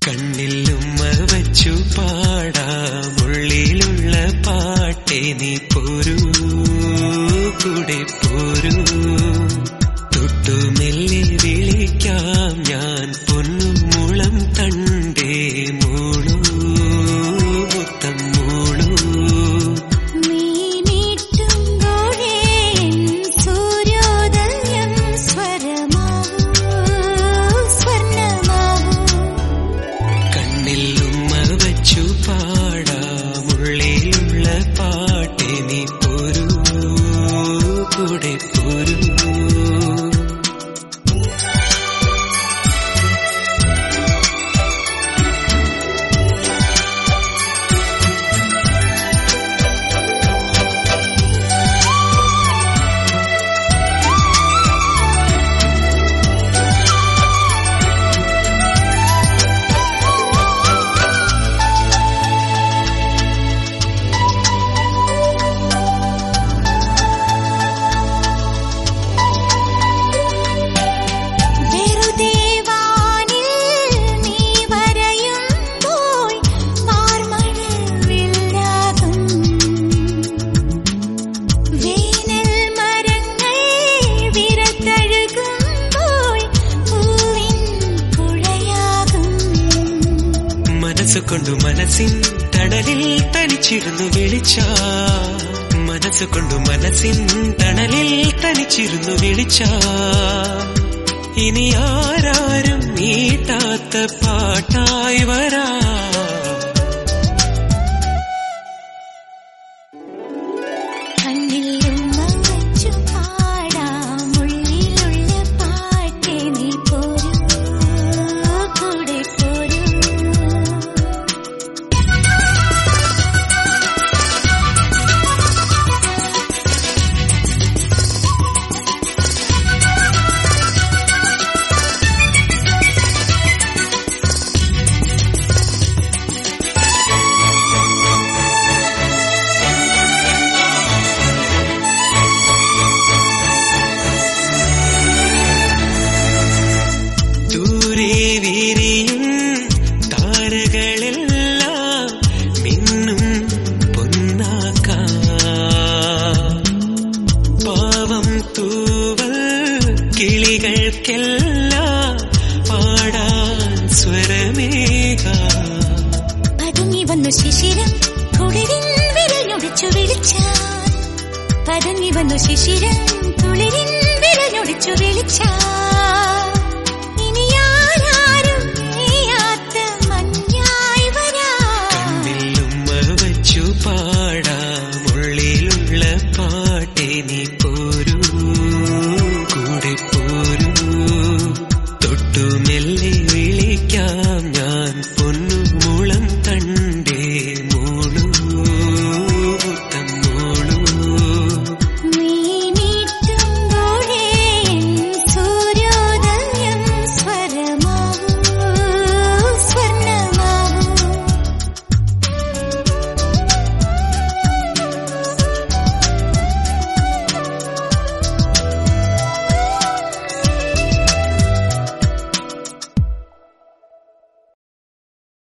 കണ്ണിൽ ഉമ്മ വച്ചു പാടാം ഉള്ളിലുള്ള പാട്ടെ നീ പോരൂ കൂടെ പോരൂ തൊട്ടുമെല്ലെ വിളിക്കാം ഞാൻ പൊന്നും മുളം തണ്ടേ മൂളൂ മുത്തം മൂളൂ മീനീട്ടുമ്പോഴേ സൂര്യോദയം സ്വരമാവൂ സ്വർണമാവൂ കണ്ണിൽ ഉമ്മ വച്ചു പാടാം ഉള്ളിലുള്ള പാട്ടെ നീ പോരൂ കൂടെ പോരൂ വെറുതെ വാനിൽ നീ വരയുമ്പോൾ മാർമഴവില്ലാകും വേനൽ മരങ്ങൾ വിരത്തഴുകുമ്പോൾ പൂവിൻ പുഴയാകും മനസ്സുകൊണ്ടു മനസ്സിൻ തണലിൽ തനിച്ചിരുന്നു വിളിച്ച മനസ്സുകൊണ്ടു മനസ്സിൻ തണലിൽ തനിച്ചിരുന്നു വിളിച്ച ഇനി ആരാരും നീട്ടാത്ത പാട്ടായി വരാ കണ്ണിൽ ഉമ്മ വച്ചു പാടാം ഉള്ളിലുള്ള പാട്ടേ നീ പോരൂ കൂടെ പോരൂ ദൂരെ വിരിയും താരകളെല്ലാം മിന്നും പൊന്നാക്കാ പാവം തൂവൽ കിളികൾക്കെല്ലാം പാടാൻ സ്വരമേക പതുങ്ങി വന്നു ശിശിരം കുളിരിൻ വിരഞ്ഞൊടിച്ചു വിളിച്ചാൽ പതുങ്ങി വന്നു ശിശിരം കുളിരിൻ വിരഞ്ഞൊടിച്ചു വിളിച്ചാൽ